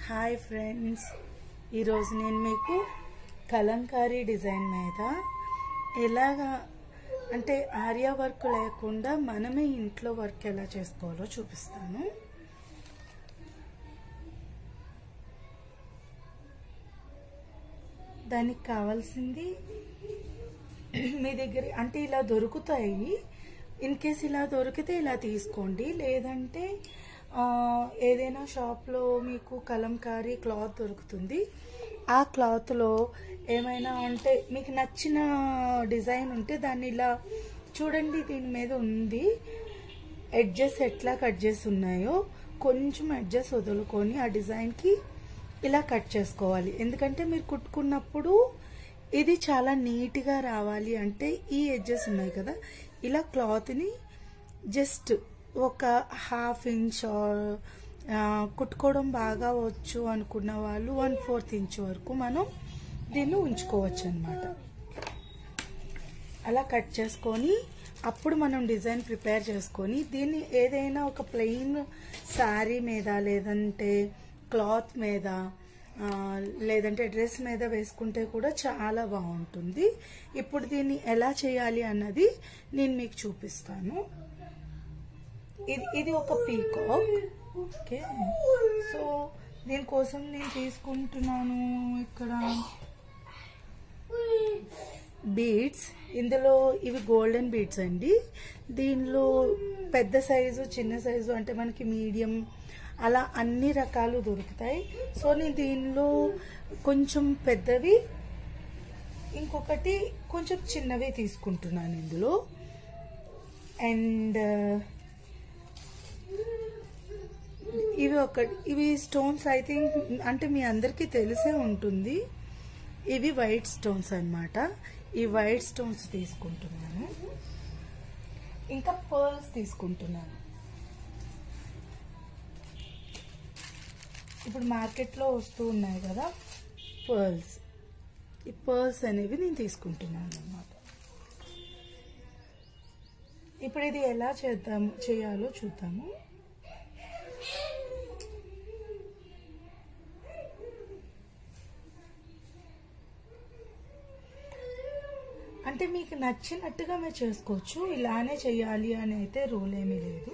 hi friends ఈరోజు నేను మీకు కలంకారీ డిజైన్ మీద ఎలాగా అంటే ఆర్యా వర్క్ లేకుండా మనమే ఇంట్లో వర్క్ ఎలా చేసుకోవాలో చూపిస్తాను దానికి కావాల్సింది మీ దగ్గర అంటే ఇలా దొరుకుతాయి ఇన్ కేస్ ఇలా దొరికితే ఇలా తీసుకోండి లేదంటే ఆ, ఏదైనా షాప్లో మీకు కలంకారీ క్లాత్ దొరుకుతుంది ఆ క్లాత్లో ఏమైనా ఉంటే మీకు నచ్చిన డిజైన్ ఉంటే దాన్ని ఇలా చూడండి దీని మీద ఉంది ఎడ్జెస్ ఎట్లా కట్ చేసి ఉన్నాయో కొంచెం ఎడ్జెస్ వదులుకొని ఆ డిజైన్కి ఇలా కట్ చేసుకోవాలి ఎందుకంటే మీరు కుట్టుకున్నప్పుడు ఇది చాలా నీట్గా రావాలి అంటే ఈ ఎడ్జెస్ ఉన్నాయి కదా ఇలా క్లాత్ని జస్ట్ ఒక హాఫ్ ఇంచ్ ఆర్, ఆ, కుట్టుకోవడం బాగా వచ్చు అనుకున్న వాళ్ళు వన్ ఫోర్త్ ఇంచ్ వరకు మనం దీన్ని ఉంచుకోవచ్చు అనమాట అలా కట్ చేసుకొని అప్పుడు మనం డిజైన్ ప్రిపేర్ చేసుకొని దీన్ని ఏదైనా ఒక ప్లెయిన్ శారీ మీద లేదంటే క్లాత్ మీద ఆ, లేదంటే డ్రెస్ మీద వేసుకుంటే కూడా చాలా బాగుంటుంది ఇప్పుడు దీన్ని ఎలా చేయాలి అన్నది నేను మీకు చూపిస్తాను ఇది ఇది ఒక పీకాక్ ఓకే సో దీనికోసం నేను తీసుకుంటున్నాను ఇక్కడ బీడ్స్ ఇందులో ఇవి గోల్డెన్ బీడ్స్ అండి దీనిలో పెద్ద సైజు చిన్న సైజు అంటే మనకి మీడియం అలా అన్ని రకాలు దొరుకుతాయి సో నేను దీనిలో కొంచెం పెద్దవి ఇంకొకటి కొంచెం చిన్నవి తీసుకుంటున్నాను ఇందులో అండ్ ఇవి ఒక ఇవి స్టోన్స్ ఐ థింక్ అంటే మీ అందరికీ తెలిసే ఉంటుంది ఇవి వైట్ స్టోన్స్ అన్నమాట ఈ వైట్ స్టోన్స్ తీసుకుంటున్నాను ఇంకా పర్ల్స్ తీసుకుంటున్నాను ఇప్పుడు మార్కెట్లో వస్తూ ఉన్నాయి కదా పర్ల్స్ ఈ పర్ల్స్ అనేవి నేను తీసుకుంటున్నాను అన్నమాట ఇప్పుడు ఇది ఎలా చేద్దాము చేయాలో చూద్దాము అంటే మీకు నచ్చినట్టుగా మీరు చేసుకోవచ్చు ఇలానే చేయాలి అని అయితే రూల్ ఏమీ లేదు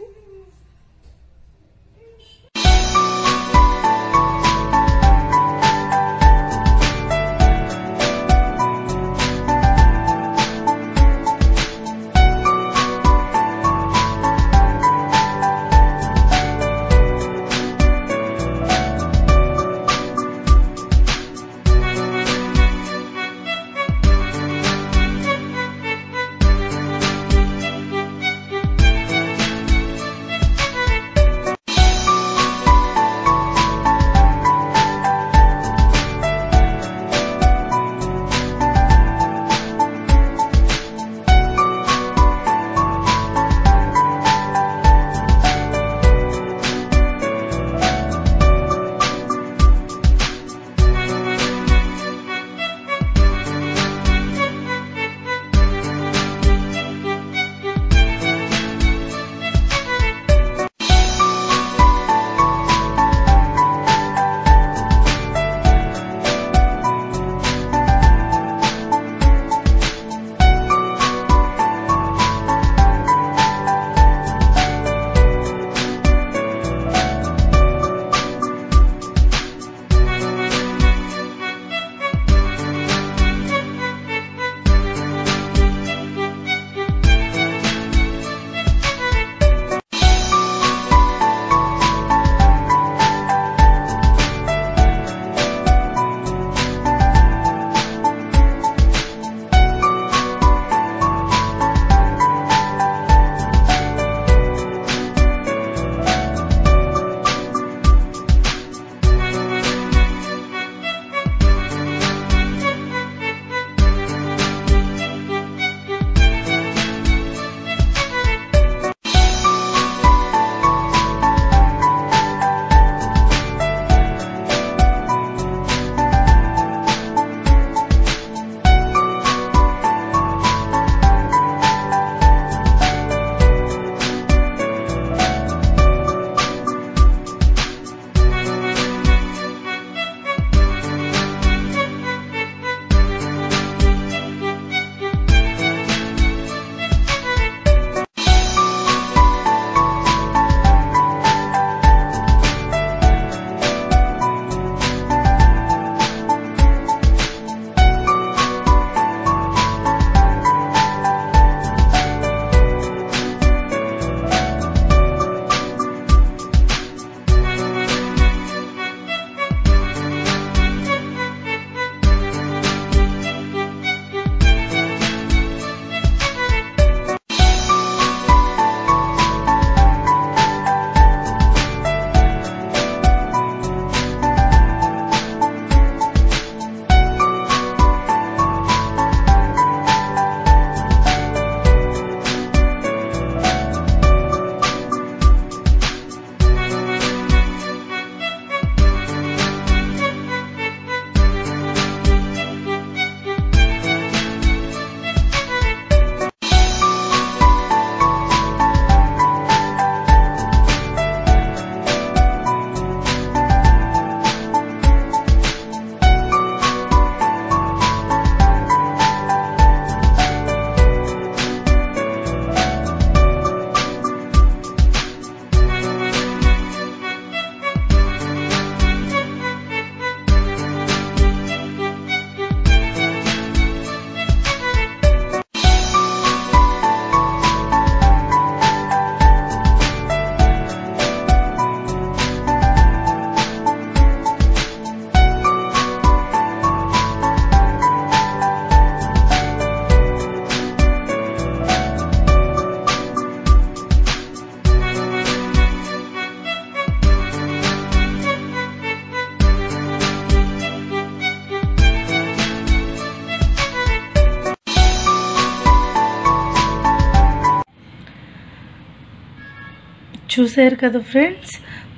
చూసారు కదా ఫ్రెండ్స్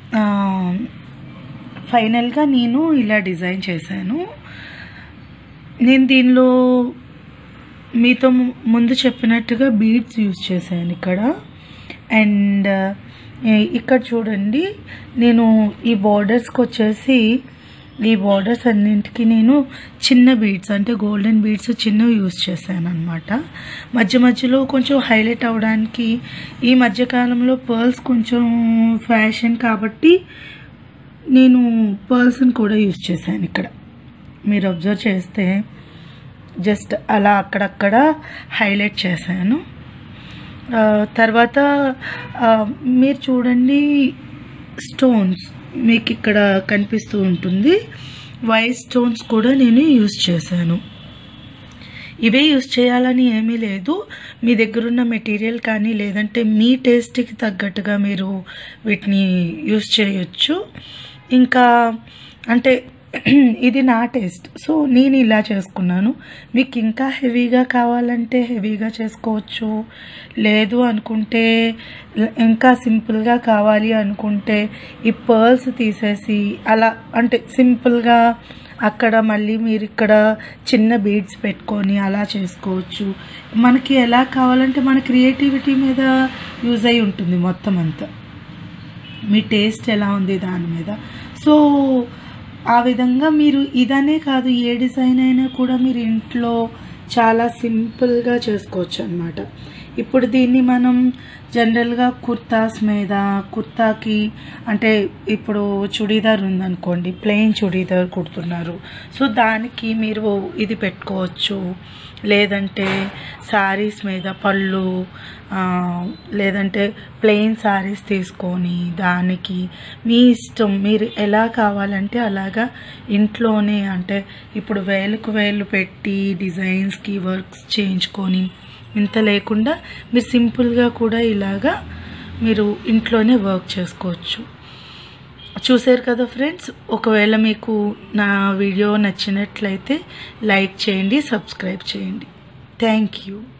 ఫైనల్గా నేను ఇలా డిజైన్ చేశాను నేను దీనిలో మీతో ము- ముందు చెప్పినట్టుగా బీడ్స్ యూజ్ చేశాను ఇక్కడ అండ్ ఇక్కడ చూడండి నేను ఈ బార్డర్స్కి వచ్చేసి ఈ బార్డర్స్ అన్నింటికి నేను చిన్న బీడ్స్ అంటే గోల్డెన్ బీడ్స్ చిన్నవి యూజ్ చేశాను అనమాట మధ్య మధ్యలో కొంచెం హైలైట్ అవడానికి ఈ మధ్యకాలంలో పర్ల్స్ కొంచెం ఫ్యాషన్ కాబట్టి నేను పర్ల్స్ని కూడా యూజ్ చేశాను ఇక్కడ మీరు అబ్జర్వ్ చేస్తే జస్ట్ అలా అక్కడక్కడ హైలైట్ చేశాను ఆ, తర్వాత ఆ, మీరు చూడండి స్టోన్స్ మీకు ఇక్కడ కనిపిస్తూ ఉంటుంది వైట్ స్టోన్స్ కూడా నేను యూజ్ చేశాను ఇవే యూజ్ చేయాలని ఏమీ లేదు మీ దగ్గర ఉన్న మెటీరియల్ కానీ లేదంటే మీ టేస్ట్కి తగ్గట్టుగా మీరు వీటిని యూజ్ చేయొచ్చు ఇంకా అంటే ఇది నా టేస్ట్ సో నేను ఇలా చేసుకున్నాను మీకు ఇంకా హెవీగా కావాలంటే హెవీగా చేసుకోవచ్చు లేదు అనుకుంటే ఇంకా సింపుల్గా కావాలి అనుకుంటే ఈ పర్ల్స్ తీసేసి అలా అంటే సింపుల్గా అక్కడ మళ్ళీ మీరు ఇక్కడ చిన్న బీడ్స్ పెట్టుకొని అలా చేసుకోవచ్చు మనకి ఎలా కావాలంటే మన క్రియేటివిటీ మీద యూజ్ అయి ఉంటుంది మొత్తం అంతా మీ టేస్ట్ ఎలా ఉంది దాని మీద సో ఆ విధంగా మీరు ఇదనే కాదు ఏ డిజైన్ అయినా కూడా మీరు ఇంట్లో చాలా సింపుల్గా చేసుకోవచ్చు అనమాట ఇప్పుడు దీన్ని మనం జనరల్గా కుర్తాస్ మీద కుర్తాకి అంటే ఇప్పుడు చుడీదార్ ఉందనుకోండి ప్లెయిన్ చుడీదార్ కుడుతున్నారు సో దానికి మీరు ఇది పెట్టుకోవచ్చు లేదంటే శారీస్ మీద పళ్ళు ఆ, లేదంటే ప్లెయిన్ శారీస్ తీసుకొని దానికి మీ ఇష్టం మీరు ఎలా కావాలంటే అలాగా ఇంట్లోనే అంటే ఇప్పుడు వేలకు వేలు పెట్టి డిజైన్స్కి వర్క్స్ చేయించుకొని ఇంత లేకుండా మీరు సింపుల్గా కూడా ఇలాగా మీరు ఇంట్లోనే వర్క్ చేసుకోవచ్చు చూసారు కదా ఫ్రెండ్స్ ఒకవేళ మీకు నా వీడియో నచ్చినట్లయితే లైక్ చేయండి సబ్స్క్రైబ్ చేయండి థ్యాంక్ యూ